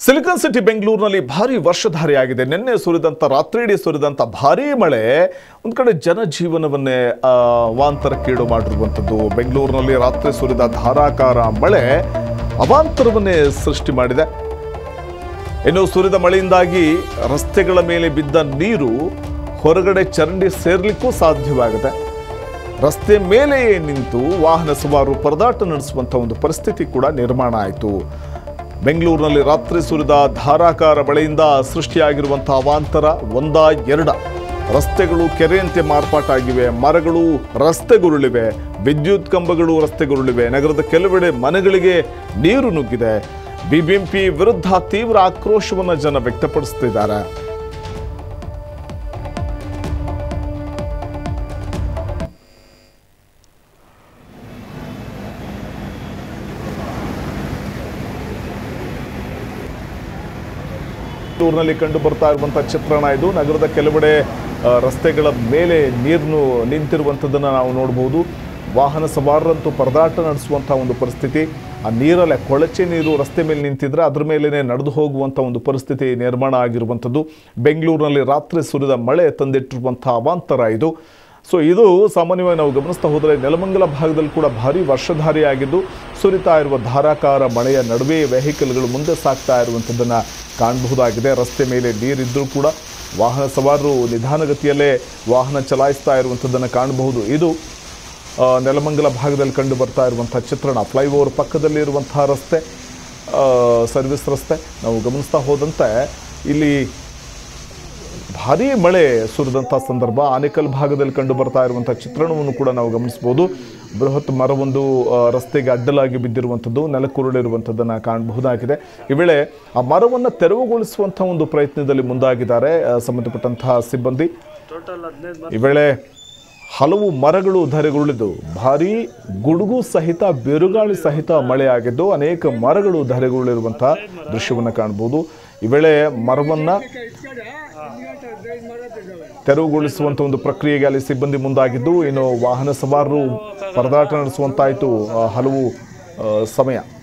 silicon city ಬೆಂಗಳೂರಿನಲ್ಲಿ ಭಾರಿ ವರ್ಷಧಾರಿಯಾಗಿದೆ ನಿನ್ನೆ ಸುರಿದಂಥ ರಾತ್ರಿಯಿಡೀ ಸುರಿದಂಥ ಭಾರೀ ಮಳೆ ಒಂದು ಕಡೆ ಜನಜೀವನವನ್ನೇ ಆ, ಅವಾಂತರಕ್ಕೀಡು ಮಾಡಿರುವಂಥದ್ದು ಬೆಂಗಳೂರಿನಲ್ಲಿ ರಾತ್ರಿ ಸುರಿದ ಧಾರಾಕಾರ ಮಳೆ ಅವಾಂತರವನ್ನೇ ಸೃಷ್ಟಿ ಮಾಡಿದೆ ಇನ್ನು ಸುರಿದ ಮಳೆಯಿಂದಾಗಿ ರಸ್ತೆಗಳ ಮೇಲೆ ಬಿದ್ದ ನೀರು ಹೊರಗಡೆ ಚರಂಡಿ ಸೇರ್ಲಿಕ್ಕೂ ಸಾಧ್ಯವಾಗಿದೆ ರಸ್ತೆ ಮೇಲೆಯೇ ನಿಂತು ವಾಹನ ಸವಾರರು ಪರದಾಟ ನಡೆಸುವಂಥ ಒಂದು ಪರಿಸ್ಥಿತಿ ಕೂಡ ನಿರ್ಮಾಣ ಆಯಿತು ಬೆಂಗಳೂರಿನಲ್ಲಿ ರಾತ್ರಿ ಸುರಿದ ಧಾರಾಕಾರ ಮಳೆಯಿಂದ ಸೃಷ್ಟಿಯಾಗಿರುವಂಥ ಅವಾಂತರ ಒಂದ ಎರಡ ರಸ್ತೆಗಳು ಕೆರೆಯಂತೆ ಮಾರ್ಪಾಟಾಗಿವೆ ಮರಗಳು ರಸ್ತೆಗುರುಳಿವೆ ವಿದ್ಯುತ್ ಕಂಬಗಳು ರಸ್ತೆಗುರುಳಿವೆ ನಗರದ ಕೆಲವೆಡೆ ಮನೆಗಳಿಗೆ ನೀರು ನುಗ್ಗಿದೆ ಬಿಬಿಎಂಪಿ ವಿರುದ್ಧ ತೀವ್ರ ಆಕ್ರೋಶವನ್ನು ಜನ ವ್ಯಕ್ತಪಡಿಸುತ್ತಿದ್ದಾರೆ ಬೆಂಗಳೂರಿನಲ್ಲಿ ಕಂಡು ಬರ್ತಾ ಇರುವಂಥ ಚಿತ್ರಣ ಇದು ನಗರದ ಕೆಲವೆಡೆ ಆ, ರಸ್ತೆಗಳ ಮೇಲೆ ನೀರು ನಿಂತಿರುವಂಥದ್ದನ್ನು ನಾವು ನೋಡ್ಬೋದು ವಾಹನ ಸವಾರರಂತೂ ಪರದಾಟ ನಡೆಸುವಂಥ ಒಂದು ಪರಿಸ್ಥಿತಿ ಆ ನೀರಲ್ಲೇ ಕೊಳಚೆ ನೀರು ರಸ್ತೆ ಮೇಲೆ ನಿಂತಿದ್ರೆ ಅದ್ರ ಮೇಲೇ ನಡೆದು ಹೋಗುವಂಥ ಒಂದು ಪರಿಸ್ಥಿತಿ ನಿರ್ಮಾಣ ಆಗಿರುವಂಥದ್ದು ಬೆಂಗಳೂರಿನಲ್ಲಿ ರಾತ್ರಿ ಸುರಿದ ಮಳೆ ತಂದಿಟ್ಟಿರುವಂಥ ಅವಾಂತರ ಇದು ಸೊ ಇದು ಸಾಮಾನ್ಯವಾಗಿ ನಾವು ಗಮನಿಸ್ತಾ ಹೋದರೆ ನೆಲಮಂಗಲ ಭಾಗದಲ್ಲಿ ಕೂಡ ಭಾರಿ ವರ್ಷಧಾರಿಯಾಗಿದ್ದು ಸುರಿತಾ ಇರುವ ಧಾರಾಕಾರ ಮಳೆಯ ನಡುವೆ ವೆಹಿಕಲ್ಗಳು ಮುಂದೆ ಸಾಗ್ತಾ ಇರುವಂಥದ್ದನ್ನು ಕಾಣಬಹುದಾಗಿದೆ ರಸ್ತೆ ಮೇಲೆ ನೀರಿದ್ದರೂ ಕೂಡ ವಾಹನ ಸವಾರರು ನಿಧಾನಗತಿಯಲ್ಲೇ ವಾಹನ ಚಲಾಯಿಸ್ತಾ ಇರುವಂಥದ್ದನ್ನು ಕಾಣಬಹುದು ಇದು ಆ, ನೆಲಮಂಗಲ ಭಾಗದಲ್ಲಿ ಕಂಡು ಬರ್ತಾ ಇರುವಂಥ ಚಿತ್ರಣ ಫ್ಲೈಓವರ್ ಪಕ್ಕದಲ್ಲಿ ಇರುವಂತಹ ರಸ್ತೆ ಆ, ಸರ್ವಿಸ್ ರಸ್ತೆ ನಾವು ಗಮನಿಸ್ತಾ ಹೋದಂತೆ ಇಲ್ಲಿ ಭಾರೀ ಮಳೆ ಸುರಿದಂಥ ಸಂದರ್ಭ ಆನೇಕಲ್ ಭಾಗದಲ್ಲಿ ಕಂಡು ಬರ್ತಾ ಇರುವಂಥ ಚಿತ್ರಣವನ್ನು ಕೂಡ ನಾವು ಗಮನಿಸ್ಬೋದು ಬೃಹತ್ ಮರವೊಂದು ಆ, ರಸ್ತೆಗೆ ಅಡ್ಡಲಾಗಿ ಬಿದ್ದಿರುವಂಥದ್ದು ನೆಲಕ್ಕುರುಳಿರುವಂಥದ್ದನ್ನು ಕಾಣಬಹುದಾಗಿದೆ ಈ ವೇಳೆ ಆ ಮರವನ್ನು ತೆರವುಗೊಳಿಸುವಂಥ ಒಂದು ಪ್ರಯತ್ನದಲ್ಲಿ ಮುಂದಾಗಿದ್ದಾರೆ ಆ, ಸಂಬಂಧಪಟ್ಟಂತಹ ಸಿಬ್ಬಂದಿ ಈ ವೇಳೆ ಹಲವು ಮರಗಳು ಧರೆಗುರುಳಿದ್ದು ಭಾರೀ ಗುಡುಗು ಸಹಿತ ಬಿರುಗಾಳಿ ಸಹಿತ ಮಳೆಯಾಗಿದ್ದು ಅನೇಕ ಮರಗಳು ಧರೆಗುರುಳಿರುವಂತಹ ದೃಶ್ಯವನ್ನು ಕಾಣಬಹುದು ಈ ವೇಳೆ ಮರವನ್ನ ತೆರವುಗೊಳಿಸುವಂತ ಒಂದು ಪ್ರಕ್ರಿಯೆಗೆ ಅಲ್ಲಿ ಸಿಬ್ಬಂದಿ ಮುಂದಾಗಿದ್ದು ಇನ್ನು ವಾಹನ ಸವಾರರು ಪರದಾಟ ನಡೆಸುವಂತಾಯಿತು ಆ, ಹಲವು ಆ, ಸಮಯ